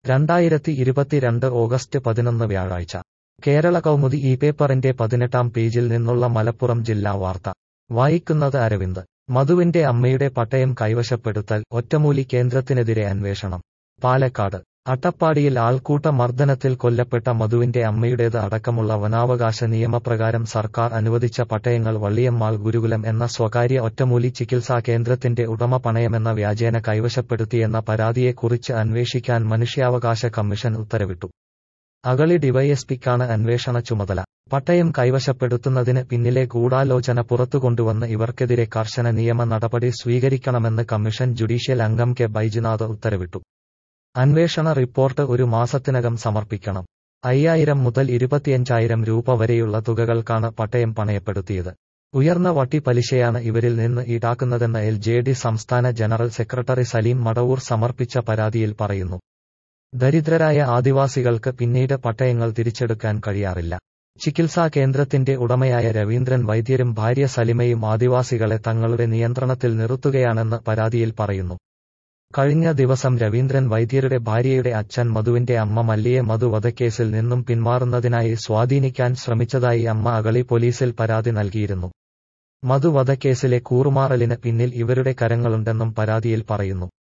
രണ്ടായിരത്തി ഇരുപത്തിരണ്ട് ഓഗസ്റ്റ് പതിനൊന്ന് വ്യാഴാഴ്ച കേരള കൗമുദി ഈ പേപ്പറിന്റെ പതിനെട്ടാം പേജിൽ നിന്നുള്ള മലപ്പുറം ജില്ലാ വാർത്ത വായിക്കുന്നത് അരവിന്ദ് മധുവിന്റെ അമ്മയുടെ പട്ടയം കൈവശപ്പെടുത്തൽ ഒറ്റമൂലി കേന്ദ്രത്തിനെതിരെ അന്വേഷണം പാലക്കാട് അട്ടപ്പാടിയിൽ ആൾക്കൂട്ട മർദ്ദനത്തിൽ കൊല്ലപ്പെട്ട മധുവിന്റെ അമ്മയുടേത് അടക്കമുള്ള വനാവകാശ നിയമപ്രകാരം സർക്കാർ അനുവദിച്ച പട്ടയങ്ങൾ വള്ളിയമ്മാൾ ഗുരുകുലം എന്ന സ്വകാര്യ ഒറ്റമൂലി ചികിത്സാ കേന്ദ്രത്തിന്റെ ഉടമ പണയമെന്ന വ്യാജേന കൈവശപ്പെടുത്തിയെന്ന പരാതിയെക്കുറിച്ച് അന്വേഷിക്കാൻ മനുഷ്യാവകാശ കമ്മീഷൻ ഉത്തരവിട്ടു അഗളി ഡിവൈഎസ്പിക്കാണ് അന്വേഷണ ചുമതല പട്ടയം കൈവശപ്പെടുത്തുന്നതിന് പിന്നിലെ ഗൂഢാലോചന പുറത്തുകൊണ്ടുവന്ന് ഇവർക്കെതിരെ കർശന നിയമ നടപടി സ്വീകരിക്കണമെന്ന് കമ്മീഷൻ ജുഡീഷ്യൽ അംഗം കെ ബൈജുനാഥ് ഉത്തരവിട്ടു അന്വേഷണ റിപ്പോർട്ട് ഒരു മാസത്തിനകം സമർപ്പിക്കണം അയ്യായിരം മുതൽ ഇരുപത്തിയഞ്ചായിരം രൂപ വരെയുള്ള തുകകൾക്കാണ് പട്ടയം പണയപ്പെടുത്തിയത് ഉയർന്ന വട്ടി പലിശയാണ് ഇവരിൽ നിന്ന് ഈടാക്കുന്നതെന്ന് എൽ ജെ ഡി സംസ്ഥാന ജനറൽ സെക്രട്ടറി സലീം മടവൂർ സമർപ്പിച്ച പരാതിയിൽ പറയുന്നു ദരിദ്രരായ ആദിവാസികൾക്ക് പിന്നീട് പട്ടയങ്ങൾ തിരിച്ചെടുക്കാൻ കഴിയാറില്ല ചികിത്സാ കേന്ദ്രത്തിന്റെ ഉടമയായ രവീന്ദ്രൻ വൈദ്യരും ഭാര്യ സലിമയും ആദിവാസികളെ തങ്ങളുടെ നിയന്ത്രണത്തിൽ നിർത്തുകയാണെന്ന് പരാതിയിൽ പറയുന്നു കഴിഞ്ഞ ദിവസം രവീന്ദ്രൻ വൈദ്യരുടെ ഭാര്യയുടെ അച്ഛൻ മധുവിന്റെ അമ്മ മല്ലിയെ മധു വധക്കേസിൽ നിന്നും പിന്മാറുന്നതിനായി സ്വാധീനിക്കാൻ ശ്രമിച്ചതായി അമ്മ അകളി പോലീസിൽ പരാതി നൽകിയിരുന്നു മധു വധക്കേസിലെ കൂറുമാറലിന് പിന്നിൽ ഇവരുടെ കരങ്ങളുണ്ടെന്നും പരാതിയിൽ പറയുന്നു